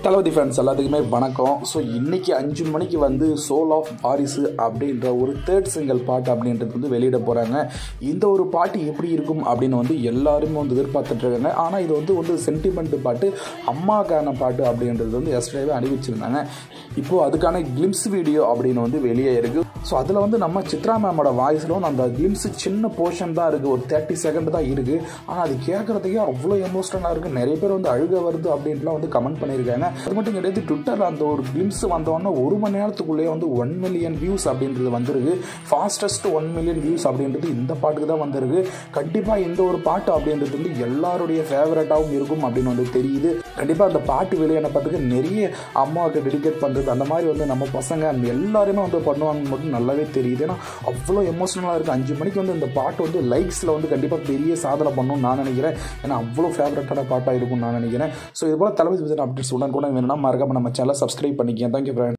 தளபதி fans எல்லாத்துக்குமே வணக்கம் so இன்னைக்கு அஞ்சு மணிக்கு வந்து சோல் ஆஃப் வாரிசு அப்படின்ற ஒரு தேர்ட் சிங்கிள் பாட்டு அப்படின்றது வந்து வெளியிட போகிறாங்க இந்த ஒரு பாட்டு எப்படி இருக்கும் அப்படின்னு வந்து எல்லாருமே வந்து எதிர்பார்த்துட்டு இருக்காங்க ஆனால் இது வந்து ஒரு சென்டிமெண்ட் பாட்டு அம்மாக்கான பாட்டு அப்படின்றது வந்து எஸ்டேவே அறிவிச்சிருந்தாங்க இப்போது அதுக்கான கிளிம்ஸ் வீடியோ அப்படின்னு வந்து வெளியே இருக்குது ஸோ அதில் வந்து நம்ம சித்ரா மேமோட வாய்ஸில் வந்து அந்த கிளிம்ஸ் சின்ன போர்ஷன் தான் இருக்குது ஒரு தேர்ட்டி செகண்ட் தான் இருக்குது ஆனால் அது கேட்குறதுக்கே அவ்வளோ எமோஷனலாக இருக்குது நிறைய பேர் வந்து அழுக வருது அப்படின்ட்டுலாம் வந்து கமெண்ட் பண்ணியிருக்காங்க அது மட்டும் கிடையாது ட்விட்டரில் அந்த ஒரு கிளிம்ஸ் வந்தோடனே ஒரு மணி நேரத்துக்குள்ளேயே வந்து ஒன் மில்லியன் வியூஸ் அப்படின்றது வந்திருக்கு ஃபாஸ்டஸ்ட் ஒன் மில்லியன் வியூஸ் அப்படின்றது இந்த பாட்டுக்கு தான் வந்திருக்கு கண்டிப்பாக இந்த ஒரு பாட்டு அப்படின்றது வந்து எல்லாருடைய ஃபேவரட்டாகவும் இருக்கும் அப்படின்னு வந்து தெரியுது கண்டிப்பாக அந்த பாட்டு வெளியான பாட்டுக்கு நிறைய அம்மாவுக்கு டெடிகேட் பண்ணுறது அந்த மாதிரி வந்து நம்ம பசங்க எல்லாருமே வந்து பண்ணுவாங்க மட்டும் நல்லாவே தெரியுது ஏன்னா அவ்வளோ எமோஷனலாக இருக்குது அஞ்சு மணிக்கு வந்து இந்த பாட்டு வந்து லைக்ஸில் வந்து கண்டிப்பாக பெரிய சாதனை பண்ணணும்னு நான் நினைக்கிறேன் ஏன்னா அவ்வளோ ஃபேவரட்டான பாட்டாக இருக்கும்னு நான் நினைக்கிறேன் ஸோ இது போல் தளபதி அப்டேட்ஸ் உடனே கூட வேணும்னா மறக்காம நம்ம சேனலை சப்ஸ்கிரைப் பண்ணிக்கேன் தேங்க்யூ ஃப்ரெண்ட்